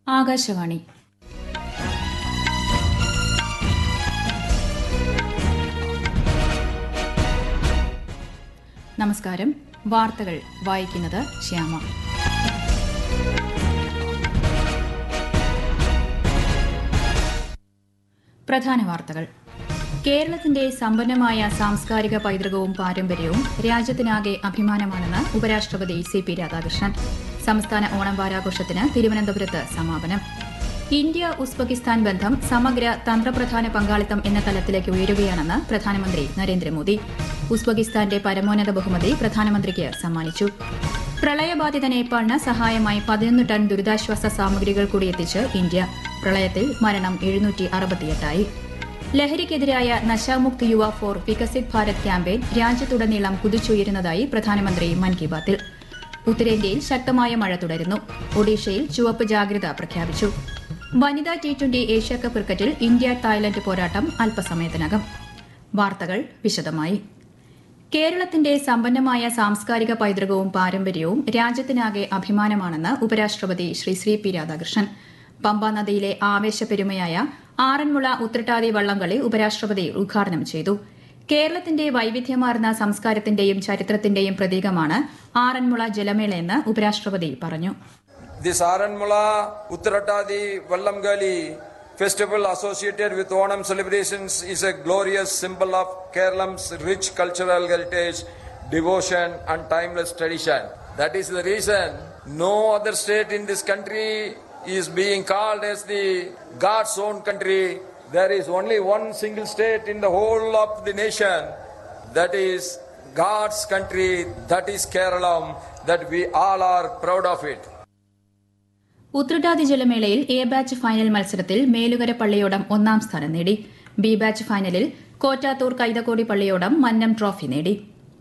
ആകാശവാണി നമസ്കാരം വാർത്തകൾ വായിക്കുന്നത് ശ്യാമ പ്രധാന വാർത്തകൾ കേരളത്തിന്റെ സമ്പന്നമായ സാംസ്കാരിക പൈതൃകവും പാരമ്പര്യവും രാജ്യത്തിനാകെ അഭിമാനമാണെന്ന് ഉപരാഷ്ട്രപതി സി പി രാധാകൃഷ്ണൻ സംസ്ഥാന ഓണം വാരാഘോഷത്തിന് തിരുവനന്തപുരത്ത് സമാപനം ഇന്ത്യ ഉസ്ബെക്കിസ്ഥാൻ ബന്ധം സമഗ്ര തന്ത്രപ്രധാന പങ്കാളിത്തം എന്ന തലത്തിലേക്ക് ഉയരുകയാണെന്ന് പ്രധാനമന്ത്രി നരേന്ദ്രമോദി ഉസ്ബെക്കിസ്ഥാന്റെ പരമോന്നത ബഹുമതി പ്രധാനമന്ത്രിക്ക് സമ്മാനിച്ചു പ്രളയബാധിത നേപ്പാളിന് സഹായമായി പതിനൊന്ന് ടൺ ദുരിതാശ്വാസ സാമഗ്രികൾ കൂടി എത്തിച്ച് ഇന്ത്യ പ്രളയത്തിൽ മരണം എഴുന്നൂറ്റി അറുപത്തിയെട്ടായി ലഹരിക്കെതിരായ നശാമുക്ത് യുവ ഫോർ വികസിത് ഭാരത് ക്യാമ്പയിൻ രാജ്യത്തുടനീളം കുതിച്ചുയരുന്നതായി പ്രധാനമന്ത്രി മൻ കി ബാത്തിൽ ഉത്തരേന്ത്യയിൽ ശക്തമായ മഴ തുടരുന്നു ഒഡീഷയിൽ ചുവപ്പ് ജാഗ്രത പ്രഖ്യാപിച്ചു വനിതാ ടി ട്വന്റി ഏഷ്യാകപ്പ് ക്രിക്കറ്റിൽ ഇന്ത്യ തായ്ലൻഡ് പോരാട്ടം അല്പസമയത്തിനകം വാർത്തകൾ വിശദമായി കേരളത്തിന്റെ സമ്പന്നമായ സാംസ്കാരിക പൈതൃകവും പാരമ്പര്യവും രാജ്യത്തിനാകെ അഭിമാനമാണെന്ന് ഉപരാഷ്ട്രപതി ശ്രീ ശ്രീ പി രാധാകൃഷ്ണൻ പമ്പ നദിയിലെ ആവേശപ്പെരുമയായ ആറന്മുള ഉത്രട്ടാതി വള്ളംകളി ഉപരാഷ്ട്രപതി ഉദ്ഘാടനം ചെയ്തു കേരളത്തിന്റെ വൈവിധ്യമാർന്ന സംസ്കാരത്തിന്റെയും ചരിത്രത്തിന്റെയും പ്രതീകമാണ് ആറന്മുള ജലമേളയെന്ന് ഉപരാഷ്ട്രപതി പറഞ്ഞു This Aranmula Uttaratadi Vallamgali festival associated with Onam celebrations is a glorious symbol of Kerala's rich cultural heritage, devotion and timeless tradition. That is the reason no other state in this country is being called as the God's own country. There is only one single state in the whole of the nation that is God's country, that is Kerala, that we all are proud of it. Uthrattathi ജലമേളയിൽ A batch final മത്സരത്തിൽ മേലുകര പള്ളിയോടം ഒന്നാം സ്ഥാനം നേടി B batch ഫൈനലിൽ കോറ്റാത്തൂർ കൈതക്കോടി പള്ളിയോടം Mannam trophy നേടി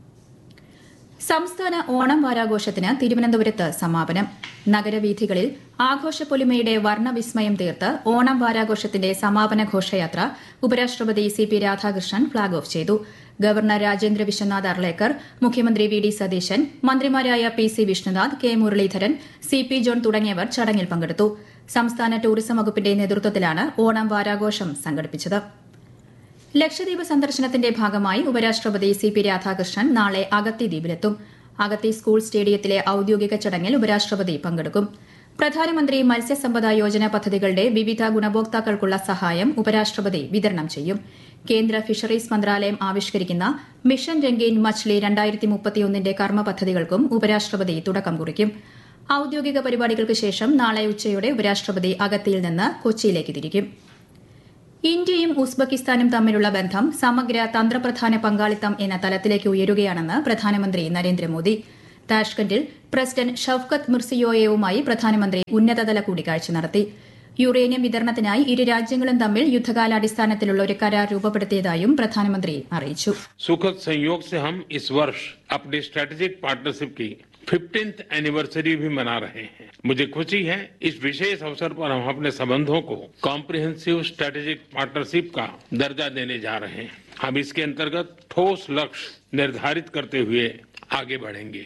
സംസ്ഥാന ഓണം വാരാഘോഷത്തിന് തിരുവനന്തപുരത്ത് സമാപനം നഗരവീഥികളിൽ ആഘോഷപ്പൊലിമയുടെ വർണ്ണവിസ്മയം തീർത്ത് ഓണം വാരാഘോഷത്തിന്റെ സമാപന ഘോഷയാത്ര ഉപരാഷ്ട്രപതി C P Radhakrishnan flag off ചെയ്തു ഗവർണർ രാജേന്ദ്ര വിശ്വനാഥ് അർലേക്കർ മുഖ്യമന്ത്രി വി ഡി സതീശൻ മന്ത്രിമാരായ P C Vishnunath K Muraleedharan C P John തുടങ്ങിയവർ ചടങ്ങിൽ പങ്കെടുത്തു സംസ്ഥാന ടൂറിസം വകുപ്പിന്റെ നേതൃത്വത്തിലാണ് ഓണം വാരാഘോഷം സംഘടിപ്പിച്ചത് ലക്ഷദ്വീപ് സന്ദർശനത്തിന്റെ ഭാഗമായി ഉപരാഷ്ട്രപതി സി പി രാധാകൃഷ്ണൻ നാളെ അഗത്തി ദ്വീപിലെത്തും അഗത്തി സ്കൂൾ സ്റ്റേഡിയത്തിലെ ഔദ്യോഗിക ചടങ്ങിൽ ഉപരാഷ്ട്രപതി പങ്കെടുക്കും പ്രധാനമന്ത്രി മത്സ്യസമ്പദ യോജന പദ്ധതികളുടെ വിവിധ ഗുണഭോക്താക്കൾക്കുള്ള സഹായം ഉപരാഷ്ട്രപതി വിതരണം ചെയ്യും കേന്ദ്ര ഫിഷറീസ് മന്ത്രാലയം ആവിഷ്കരിക്കുന്ന മിഷൻ രംഗീൻ മച്ച്ലി രണ്ടായിരത്തി മുപ്പത്തിയൊന്നിന്റെ കർമ്മ പദ്ധതികൾക്കും ഉപരാഷ്ട്രപതി തുടക്കം കുറിക്കും ഔദ്യോഗിക പരിപാടികൾക്ക് ശേഷം നാളെ ഉച്ചയോടെ ഉപരാഷ്ട്രപതി അഗത്തിയിൽ നിന്ന് കൊച്ചിയിലേക്ക് തിരിക്കും ഇന്ത്യയും ഉസ്ബെക്കിസ്ഥാനും തമ്മിലുള്ള ബന്ധം സമഗ്ര തന്ത്രപ്രധാന പങ്കാളിത്തം എന്ന തലത്തിലേക്ക് ഉയരുകയാണെന്ന് പ്രധാനമന്ത്രി നരേന്ദ്രമോദി താഷ്കന്റിൽ പ്രസിഡന്റ് ഷൌക്കത്ത് മിർസിയോയേവുമായി പ്രധാനമന്ത്രി ഉന്നതതല കൂടിക്കാഴ്ച നടത്തി യുറേനിയം വിതരണത്തിനായി ഇരു രാജ്യങ്ങളും തമ്മിൽ യുദ്ധകാലാടിസ്ഥാനത്തിലുള്ള ഒരു കരാർ രൂപപ്പെടുത്തിയതായും പ്രധാനമന്ത്രി അറിയിച്ചു सुखद संयोग से हम इस वर्ष अपनी स्ट्रेटेजिक पार्टनरशिप की फिफ्टींथ एनिवर्सरी भी मना रहे हैं मुझे खुशी है इस विशेष अवसर पर हम अपने संबंधों को कॉम्प्रिहेंसिव स्ट्रेटेजिक पार्टनरशिप का दर्जा देने जा रहे हैं हम इसके अंतर्गत ठोस लक्ष्य निर्धारित करते हुए आगे बढ़ेंगे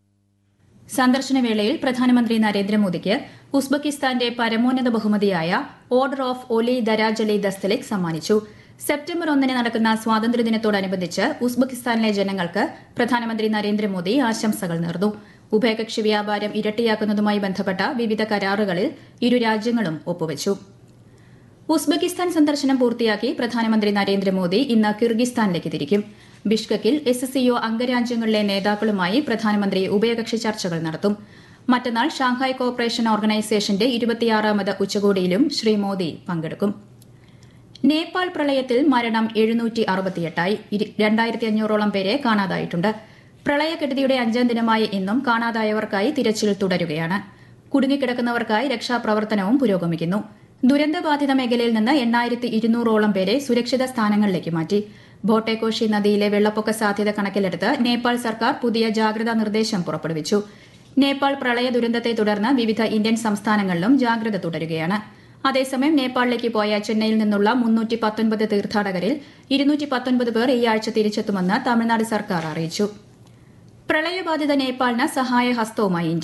സന്ദർശനവേളയിൽ പ്രധാനമന്ത്രി നരേന്ദ്രമോദിക്ക് ഉസ്ബെക്കിസ്ഥാന്റെ പരമോന്നത ബഹുമതിയായ ഓർഡർ ഓഫ് ഒലി ദരാജലി ദസ്തലിക് സമ്മാനിച്ചു സെപ്റ്റംബർ ഒന്നിന് നടക്കുന്ന സ്വാതന്ത്ര്യദിനത്തോടനുബന്ധിച്ച് ഉസ്ബെക്കിസ്ഥാനിലെ ജനങ്ങൾക്ക് പ്രധാനമന്ത്രി നരേന്ദ്രമോദി ആശംസകൾ നേർന്നു ഉഭയകക്ഷി വ്യാപാരം ഇരട്ടിയാക്കുന്നതുമായി ബന്ധപ്പെട്ട വിവിധ കരാറുകളിൽ ഇരു രാജ്യങ്ങളും ഒപ്പുവച്ചു ഉസ്ബെക്കിസ്ഥാൻ സന്ദർശനം പൂർത്തിയാക്കി പ്രധാനമന്ത്രി നരേന്ദ്രമോദി ഇന്ന് കിർഗിസ്ഥാനിലേക്ക് തിരിക്കും ബിഷ്കക്കിൽ എസ് സിഒ അംഗരാജ്യങ്ങളിലെ നേതാക്കളുമായി പ്രധാനമന്ത്രി ഉഭയകക്ഷി ചർച്ചകൾ നടത്തും മറ്റന്നാൾ ഷാങ്ഹായ് കോർപ്പറേഷൻ ഓർഗനൈസേഷന്റെ ഇരുപത്തിയാറാമത് ഉച്ചകോടിയിലും ശ്രീ മോദി പങ്കെടുക്കും നേപ്പാൾ പ്രളയത്തിൽ മരണം എഴുന്നൂറ്റി അറുപത്തിയെട്ടായി രണ്ടായിരത്തി അഞ്ഞൂറോളം പേരെ കാണാതായിട്ടുണ്ട് പ്രളയക്കെടുതിയുടെ അഞ്ചാം ദിനമായ ഇന്നും കാണാതായവർക്കായി തിരച്ചിൽ തുടരുകയാണ് കുടുങ്ങിക്കിടക്കുന്നവർക്കായി രക്ഷാപ്രവർത്തനവും പുരോഗമിക്കുന്നു ദുരന്തബാധിത മേഖലയിൽ നിന്ന് എണ്ണായിരത്തി ഇരുന്നൂറോളം പേരെ സുരക്ഷിത സ്ഥാനങ്ങളിലേക്ക് മാറ്റി ഭോട്ടേക്കോഷി നദിയിലെ വെള്ളപ്പൊക്ക സാധ്യത കണക്കിലെടുത്ത് നേപ്പാൾ സർക്കാർ പുതിയ ജാഗ്രതാ നിർദ്ദേശം പുറപ്പെടുവിച്ചു നേപ്പാൾ പ്രളയ ദുരന്തത്തെ തുടർന്ന് വിവിധ ഇന്ത്യൻ സംസ്ഥാനങ്ങളിലും ജാഗ്രത തുടരുകയാണ് അതേസമയം നേപ്പാളിലേക്ക് പോയ ചെന്നൈയിൽ നിന്നുള്ള മുന്നൂറ്റി പത്തൊൻപത് തീർത്ഥാടകരിൽ ഇരുന്നൂറ്റി പത്തൊൻപത് പേർ ഈ ആഴ്ച തിരിച്ചെത്തുമെന്ന് തമിഴ്നാട് സർക്കാർ അറിയിച്ചു പ്രളയബാധിത നേപ്പാളിന് സഹായഹസ്തവുമായി ഇന്ത്യ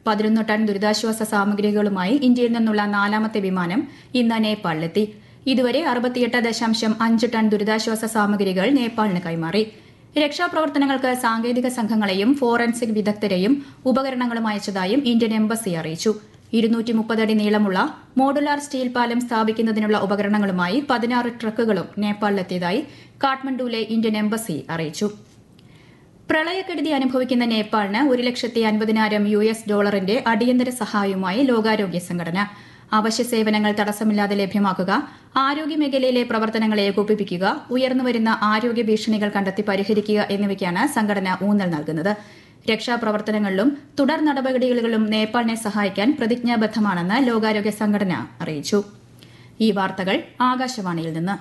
പതിനൊന്ന് ടൺ ദുരിതാശ്വാസ സാമഗ്രികളുമായി ഇന്ത്യയിൽ നിന്നുള്ള നാലാമത്തെ വിമാനം ഇന്ന് നേപ്പാളിലെത്തി ഇതുവരെ അറുപത്തിയെട്ട് ദശാംശം അഞ്ച് ടൺ ദുരിതാശ്വാസ സാമഗ്രികൾ നേപ്പാളിന് കൈമാറി രക്ഷാപ്രവർത്തനങ്ങൾക്ക് സാങ്കേതിക സംഘങ്ങളെയും ഫോറൻസിക് വിദഗ്ധരെയും ഉപകരണങ്ങളും അയച്ചതായും ഇന്ത്യൻ എംബസി അറിയിച്ചു ഇരുന്നൂറ്റി മുപ്പതടി നീളമുള്ള മോഡുലാർ സ്റ്റീൽ പാലം സ്ഥാപിക്കുന്നതിനുള്ള ഉപകരണങ്ങളുമായി പതിനാറ് ട്രക്കുകളും നേപ്പാളിലെത്തിയതായി കാഠ്മണ്ഡുവിലെ ഇന്ത്യൻ എംബസി അറിയിച്ചു പ്രളയക്കെടുതി അനുഭവിക്കുന്ന നേപ്പാളിന് ഒരു ലക്ഷത്തി അൻപതിനായിരം യു എസ് ഡോളറിന്റെ അടിയന്തര സഹായവുമായി ലോകാരോഗ്യ സംഘടന അവശ്യ സേവനങ്ങൾ തടസ്സമില്ലാതെ ലഭ്യമാക്കുക ആരോഗ്യമേഖലയിലെ പ്രവർത്തനങ്ങളെ ഏകോപിപ്പിക്കുക ഉയർന്നുവരുന്ന ആരോഗ്യ ഭീഷണികൾ കണ്ടെത്തി പരിഹരിക്കുക എന്നിവയ്ക്കാണ് സംഘടന ഊന്നൽ നൽകുന്നത് രക്ഷാപ്രവർത്തനങ്ങളിലും തുടർ നടപടികളിലും നേപ്പാളിനെ സഹായിക്കാൻ പ്രതിജ്ഞാബദ്ധമാണെന്ന് ലോകാരോഗ്യ സംഘടന അറിയിച്ചു ഈ വാർത്തകൾ ആകാശവാണിയിൽ നിന്ന്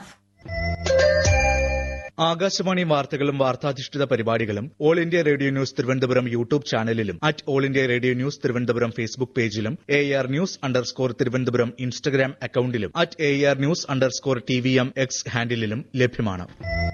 ആകാശവാണി വാർത്തകളും വാർത്താധിഷ്ഠിത പരിപാടികളും all India radio news Thiruvananthapuram YouTube ചാനലിലും at all India radio news Thiruvananthapuram Facebook പേജിലും A R news underscore Thiruvananthapuram Instagram അക്കൌണ്ടിലും at A R news underscore T V M X ഹാൻഡിലും ലഭ്യമാണ്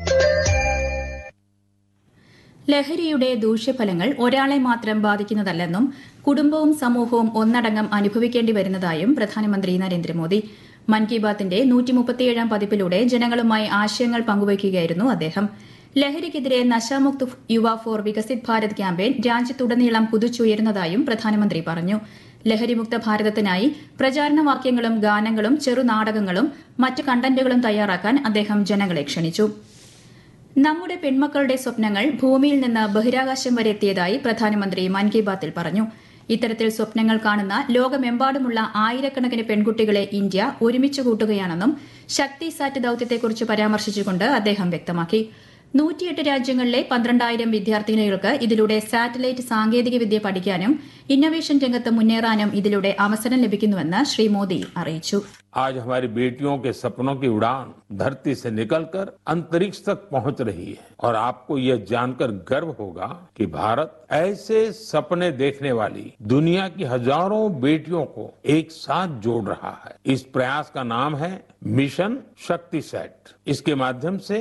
ലഹരിയുടെ ദൂഷ്യഫലങ്ങൾ ഒരാളെ മാത്രം ബാധിക്കുന്നതല്ലെന്നും കുടുംബവും സമൂഹവും ഒന്നടങ്കം അനുഭവിക്കേണ്ടി വരുന്നതായും പ്രധാനമന്ത്രി നരേന്ദ്രമോദി മൻ കി ബാത്തിന്റെ നൂറ്റിമുപ്പത്തിയേഴാം പതിപ്പിലൂടെ ജനങ്ങളുമായി ആശയങ്ങൾ പങ്കുവയ്ക്കുകയായിരുന്നു അദ്ദേഹം ലഹരിക്കെതിരെ നശാമുക്ത് യുവ ഫോർ വികസിത് ഭാരത് ക്യാമ്പയിൻ രാജ്യത്തുടനീളം കുതിച്ചുയരുന്നതായും പ്രധാനമന്ത്രി പറഞ്ഞു ലഹരിമുക്ത ഭാരതത്തിനായി പ്രചാരണ വാക്യങ്ങളും ഗാനങ്ങളും ചെറുനാടകങ്ങളും മറ്റ് കണ്ടന്റുകളും തയ്യാറാക്കാൻ അദ്ദേഹം ജനങ്ങളെ ക്ഷണിച്ചു നമ്മുടെ പെൺമക്കളുടെ സ്വപ്നങ്ങൾ ഭൂമിയിൽ നിന്ന് ബഹിരാകാശം വരെ എത്തിയതായി പ്രധാനമന്ത്രി മൻ കി ബാത്തിൽ പറഞ്ഞു ഇത്തരത്തിൽ സ്വപ്നങ്ങൾ കാണുന്ന ലോകമെമ്പാടുമുള്ള ആയിരക്കണക്കിന് പെൺകുട്ടികളെ ഇന്ത്യ ഒരുമിച്ച് കൂട്ടുകയാണെന്നും ശക്തി സാറ്റ് ദൌത്യത്തെക്കുറിച്ച് പരാമർശിച്ചുകൊണ്ട് അദ്ദേഹം വ്യക്തമാക്കി നൂറ്റിയെട്ട് രാജ്യങ്ങളിലെ പന്ത്രണ്ടായിരം വിദ്യാർത്ഥിനികൾക്ക് ഇതിലൂടെ സാറ്റലൈറ്റ് സാങ്കേതികവിദ്യ പഠിക്കാനും ഇന്നൊവേഷൻ രംഗത്ത് മുന്നേറാനും ഇതിലൂടെ അവസരം ലഭിക്കുന്നുവെന്ന് ശ്രീ മോദി അറിയിച്ചു आज हमारी बेटियों के सपनों की उड़ान धरती से निकलकर अंतरिक्ष तक पहुंच रही है और आपको यह जानकर गर्व होगा कि भारत ऐसे सपने देखने वाली दुनिया की हजारों बेटियों को एक साथ जोड़ रहा है इस प्रयास का नाम है मिशन शक्ति सेट इसके माध्यम से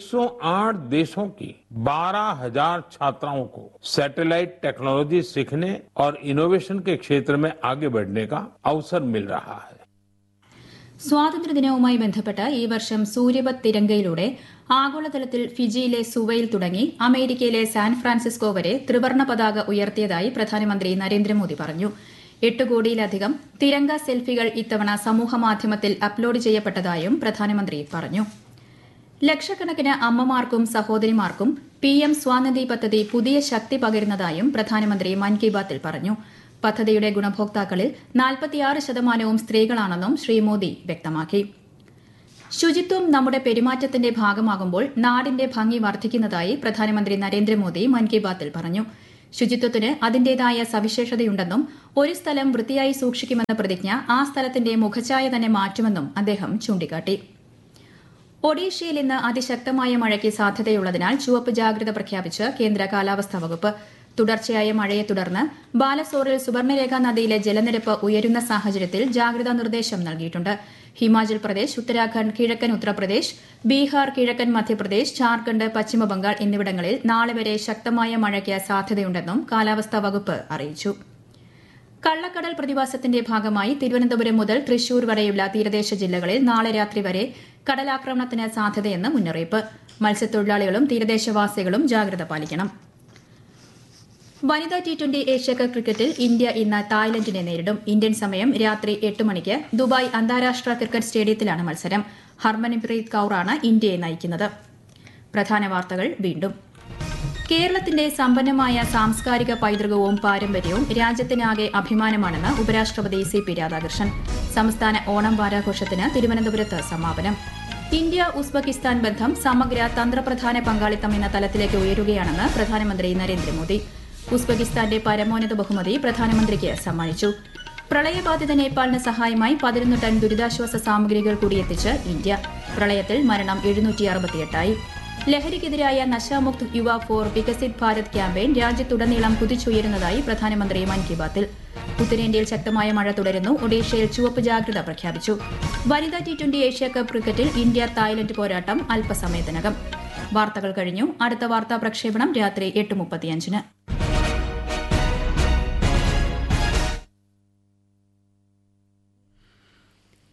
108 देशों की 12,000 छात्राओं को सैटेलाइट टेक्नोलॉजी सीखने और इनोवेशन के क्षेत्र में आगे बढ़ने का अवसर मिल रहा है സ്വാതന്ത്ര്യദിനവുമായി ബന്ധപ്പെട്ട് ഈ വർഷം സൂര്യപത് തിരങ്കയിലൂടെ ആഗോളതലത്തിൽ ഫിജിയിലെ സുവയിൽ തുടങ്ങി അമേരിക്കയിലെ സാൻ ഫ്രാൻസിസ്കോ വരെ ത്രിവർണ പതാക ഉയർത്തിയതായി പ്രധാനമന്ത്രി നരേന്ദ്രമോദി പറഞ്ഞു എട്ട് കോടിയിലധികം തിരങ്ക സെൽഫികൾ ഇത്തവണ സമൂഹമാധ്യമത്തിൽ അപ്ലോഡ് ചെയ്യപ്പെട്ടതായും പ്രധാനമന്ത്രി പറഞ്ഞു ലക്ഷക്കണക്കിന് അമ്മമാർക്കും സഹോദരിമാർക്കും പി എം സ്വാനിധി പദ്ധതി പുതിയ ശക്തി പകരുന്നതായും പ്രധാനമന്ത്രി മൻ കി ബാത്തിൽ പറഞ്ഞു പദ്ധതിയുടെ ഗുണഭോക്താക്കളിൽ നാൽപ്പത്തിയാറ് ശതമാനവും സ്ത്രീകളാണെന്നും ശ്രീ മോദി വ്യക്തമാക്കി ശുചിത്വം നമ്മുടെ പെരുമാറ്റത്തിന്റെ ഭാഗമാകുമ്പോൾ നാടിന്റെ ഭംഗി വർദ്ധിക്കുന്നതായി പ്രധാനമന്ത്രി നരേന്ദ്രമോദി മൻ കി ബാത്തിൽ പറഞ്ഞു ശുചിത്വത്തിന് അതിന്റേതായ സവിശേഷതയുണ്ടെന്നും ഒരു സ്ഥലം വൃത്തിയായി സൂക്ഷിക്കുമെന്ന പ്രതിജ്ഞ ആ സ്ഥലത്തിന്റെ മുഖഛായ തന്നെ മാറ്റുമെന്നും അദ്ദേഹം ചൂണ്ടിക്കാട്ടി ഒഡീഷയിൽ ഇന്ന് അതിശക്തമായ മഴയ്ക്ക് സാധ്യതയുള്ളതിനാൽ ചുവപ്പ് ജാഗ്രത പ്രഖ്യാപിച്ച് കേന്ദ്ര കാലാവസ്ഥാ വകുപ്പ് തുടർച്ചയായ മഴയെ തുടർന്ന് ബാലസോറിൽ സുവർണരേഖ നദിയിലെ ജലനിരപ്പ് ഉയരുന്ന സാഹചര്യത്തിൽ ജാഗ്രതാ നിർദ്ദേശം നൽകിയിട്ടുണ്ട് ഹിമാചൽ പ്രദേശ് ഉത്തരാഖണ്ഡ് കിഴക്കൻ ഉത്തർപ്രദേശ് ബീഹാർ കിഴക്കൻ മധ്യപ്രദേശ് ജാർഖണ്ഡ് പശ്ചിമബംഗാൾ എന്നിവിടങ്ങളിൽ നാളെ വരെ ശക്തമായ മഴയ്ക്ക് സാധ്യതയുണ്ടെന്നും കാലാവസ്ഥാ വകുപ്പ് അറിയിച്ചു കള്ളക്കടൽ പ്രതിഭാസത്തിന്റെ ഭാഗമായി തിരുവനന്തപുരം മുതൽ തൃശൂർ വരെയുള്ള തീരദേശ ജില്ലകളിൽ നാളെ രാത്രി വരെ കടലാക്രമണത്തിന് സാധ്യതയെന്ന് മുന്നറിയിപ്പ് മത്സ്യത്തൊഴിലാളികളും തീരദേശവാസികളും ജാഗ്രത പാലിക്കണം വനിതാ ടി ട്വന്റി ഏഷ്യാകപ്പ് ക്രിക്കറ്റിൽ ഇന്ത്യ ഇന്ന് തായ്ലൻഡിനെ നേരിടും ഇന്ത്യൻ സമയം രാത്രി എട്ട് മണിക്ക് ദുബായ് അന്താരാഷ്ട്ര ക്രിക്കറ്റ് സ്റ്റേഡിയത്തിലാണ് മത്സരം ഹർമൻപ്രീത് കൌറാണ് ഇന്ത്യയെ നയിക്കുന്നത് പ്രധാന വാർത്തകൾ വീണ്ടും കേരളത്തിന്റെ സമ്പന്നമായ സാംസ്കാരിക പൈതൃകവും പാരമ്പര്യവും രാജ്യത്തിനാകെ അഭിമാനമാണെന്ന് ഉപരാഷ്ട്രപതി സി പി രാധാകൃഷ്ണൻ സംസ്ഥാന ഓണം വാരാഘോഷത്തിന് തിരുവനന്തപുരത്ത് സമാപനം ഇന്ത്യ ഉസ്ബെക്കിസ്ഥാൻ ബന്ധം സമഗ്ര തന്ത്രപ്രധാന പങ്കാളിത്തം എന്ന തലത്തിലേക്ക് ഉയരുകയാണെന്ന് പ്രധാനമന്ത്രി നരേന്ദ്രമോദി ഉസ്ബെക്കിസ്ഥാന്റെ പരമോന്നത ബഹുമതി പ്രധാനമന്ത്രിക്ക് സമ്മാനിച്ചു പ്രളയബാധിത നേപ്പാളിന് സഹായമായി പതിനൊന്ന് ടൺ ദുരിതാശ്വാസ സാമഗ്രികൾ കൂടിയെത്തിച്ച് ഇന്ത്യ പ്രളയത്തിൽ മരണം എഴുന്നൂറ്റി അറുപത്തിയെട്ടായി ലഹരിക്കെതിരായ നശാമുക്ത് യുവ ഫോർ വികസിത് ഭാരത് ക്യാമ്പയിൻ രാജ്യത്തുടനീളം കുതിച്ചുയരുന്നതായി പ്രധാനമന്ത്രി മൻ കി ബാത്തിൽ ഉത്തരേന്ത്യയിൽ ശക്തമായ മഴ തുടരുന്നു ഒഡീഷയിൽ ചുവപ്പ് ജാഗ്രത പ്രഖ്യാപിച്ചു വനിതാ ടി ട്വന്റി ഏഷ്യാകപ്പ് ക്രിക്കറ്റിൽ ഇന്ത്യ തായ്ലൻഡ് പോരാട്ടം അല്പസമയത്തിനകം വാർത്തകൾ കഴിഞ്ഞു അടുത്ത വാർത്താ പ്രക്ഷേപണം രാത്രി എട്ട് മുപ്പത്തിയഞ്ചിന്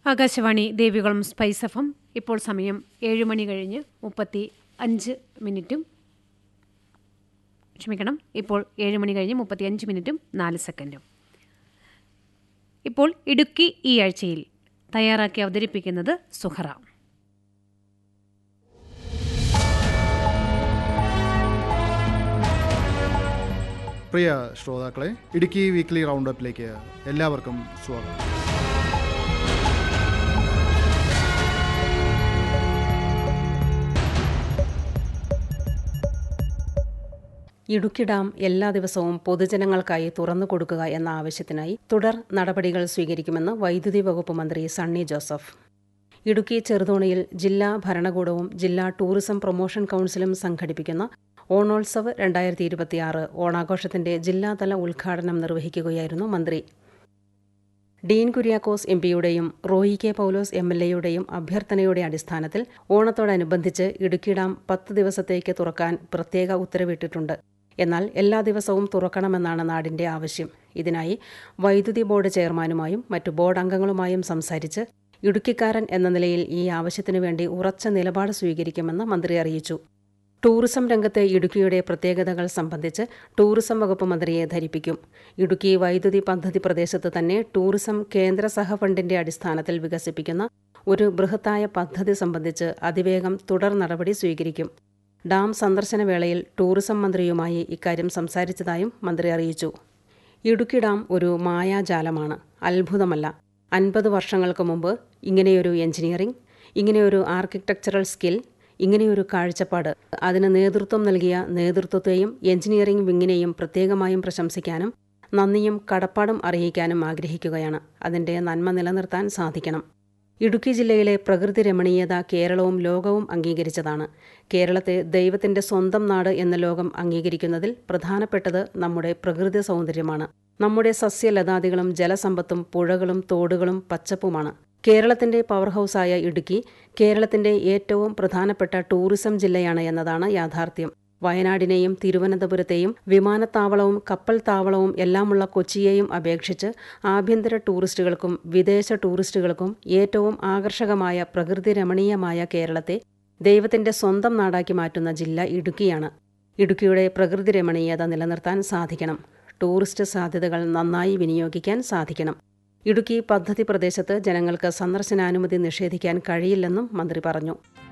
ആകാശവാണി ദേവികുളം സ്പൈസ് എഫം ഇപ്പോൾ സമയം ഏഴ് മണി കഴിഞ്ഞ് മുപ്പത്തി അഞ്ച് മിനിറ്റും ക്ഷമിക്കണം ഇപ്പോൾ ഏഴ് മണി കഴിഞ്ഞ് മുപ്പത്തി അഞ്ച് മിനിറ്റും നാല് സെക്കൻഡും ഇപ്പോൾ ഇടുക്കി ഈ ആഴ്ചയിൽ തയ്യാറാക്കി അവതരിപ്പിക്കുന്നത് സുഹറ പ്രിയ ശ്രോതാക്കളെ ഇടുക്കി വീക്ക്ലി റൗണ്ട് അപ്പിലേക്ക് എല്ലാവർക്കും സ്വാഗതം ഇടുക്കി ഡാം എല്ലാ ദിവസവും പൊതുജനങ്ങൾക്കായി തുറന്നു കൊടുക്കുക എന്ന ആവശ്യത്തിനായി തുടർ നടപടികൾ സ്വീകരിക്കുമെന്ന് വൈദ്യുതി വകുപ്പ് മന്ത്രി സണ്ണി ജോസഫ് ഇടുക്കി ചെറുതോണിയിൽ ജില്ലാ ഭരണകൂടവും ജില്ലാ ടൂറിസം പ്രൊമോഷൻ കൗൺസിലും സംഘടിപ്പിക്കുന്ന ഓണോത്സവ് രണ്ടായിരത്തി ഇരുപത്തിയാറ് ഓണാഘോഷത്തിന്റെ ജില്ലാതല ഉദ്ഘാടനം നിർവഹിക്കുകയായിരുന്നു മന്ത്രി ഡീൻ കുര്യാക്കോസ് എം പിയുടെയും Roy K Paulose M L എയുടെയും അഭ്യർത്ഥനയുടെ അടിസ്ഥാനത്തിൽ ഓണത്തോടനുബന്ധിച്ച് ഇടുക്കി ഡാം പത്ത് ദിവസത്തേക്ക് തുറക്കാൻ പ്രത്യേക ഉത്തരവിട്ടിട്ടുണ്ട് എന്നാൽ എല്ലാ ദിവസവും തുറക്കണമെന്നാണ് നാടിന്റെ ആവശ്യം ഇതിനായി വൈദ്യുതി ബോർഡ് ചെയർമാനുമായും മറ്റു ബോർഡ് അംഗങ്ങളുമായും സംസാരിച്ച് ഇടുക്കിക്കാരൻ എന്ന നിലയിൽ ഈ ആവശ്യത്തിനു വേണ്ടി ഉറച്ച നിലപാട് സ്വീകരിക്കുമെന്ന് മന്ത്രി അറിയിച്ചു ടൂറിസം രംഗത്തെ ഇടുക്കിയുടെ പ്രത്യേകതകൾ സംബന്ധിച്ച് ടൂറിസം വകുപ്പ് മന്ത്രിയെ ധരിപ്പിക്കും ഇടുക്കി വൈദ്യുതി പദ്ധതി പ്രദേശത്ത് തന്നെ ടൂറിസം കേന്ദ്ര സഹഫണ്ടിന്റെ അടിസ്ഥാനത്തിൽ വികസിപ്പിക്കുന്ന ഒരു ബൃഹത്തായ പദ്ധതി സംബന്ധിച്ച് അതിവേഗം തുടർ നടപടി സ്വീകരിക്കും ഡാം സന്ദർശന വേളയിൽ ടൂറിസം മന്ത്രിയുമായി ഇക്കാര്യം സംസാരിച്ചതായും മന്ത്രി അറിയിച്ചു ഇടുക്കി ഡാം ഒരു മായാജാലമാണ് അത്ഭുതമല്ല അൻപത് വർഷങ്ങൾക്ക് മുമ്പ് ഇങ്ങനെയൊരു എഞ്ചിനീയറിംഗ് ഇങ്ങനെയൊരു ആർക്കിടെക്ചറൽ സ്കിൽ ഇങ്ങനെയൊരു കാഴ്ചപ്പാട് അതിന് നേതൃത്വം നൽകിയ നേതൃത്വത്തെയും എഞ്ചിനീയറിംഗ് വിങ്ങിനെയും പ്രത്യേകമായും പ്രശംസിക്കാനും നന്ദിയും കടപ്പാടും അറിയിക്കാനും ആഗ്രഹിക്കുകയാണ് അതിന്റെ നന്മ നിലനിർത്താൻ സാധിക്കണം ഇടുക്കി ജില്ലയിലെ പ്രകൃതി രമണീയത കേരളവും ലോകവും അംഗീകരിച്ചതാണ് കേരളത്തെ ദൈവത്തിന്റെ സ്വന്തം നാട് എന്ന ലോകം അംഗീകരിക്കുന്നതിൽ പ്രധാനപ്പെട്ടത് നമ്മുടെ പ്രകൃതി സൗന്ദര്യമാണ് നമ്മുടെ സസ്യലതാദികളും ജലസമ്പത്തും പുഴകളും തോടുകളും പച്ചപ്പുമാണ് കേരളത്തിന്റെ പവർ ഹൗസായ ഇടുക്കി കേരളത്തിന്റെ ഏറ്റവും പ്രധാനപ്പെട്ട ടൂറിസം ജില്ലയാണ് എന്നതാണ് യാഥാർത്ഥ്യം വയനാടിനെയും തിരുവനന്തപുരത്തെയും വിമാനത്താവളവും കപ്പൽ താവളവും എല്ലാമുള്ള കൊച്ചിയെയും അപേക്ഷിച്ച് ആഭ്യന്തര ടൂറിസ്റ്റുകൾക്കും വിദേശ ടൂറിസ്റ്റുകൾക്കും ഏറ്റവും ആകർഷകമായ പ്രകൃതി രമണീയമായ കേരളത്തെ ദൈവത്തിന്റെ സ്വന്തം നാടാക്കി മാറ്റുന്ന ജില്ല ഇടുക്കിയാണ് ഇടുക്കിയുടെ പ്രകൃതി രമണീയത നിലനിർത്താൻ സാധിക്കണം ടൂറിസ്റ്റ് സാധ്യതകൾ നന്നായി വിനിയോഗിക്കാൻ സാധിക്കണം ഇടുക്കി പദ്ധതി പ്രദേശത്ത് ജനങ്ങൾക്ക് സന്ദർശനാനുമതി നിഷേധിക്കാൻ കഴിയില്ലെന്നും മന്ത്രി പറഞ്ഞു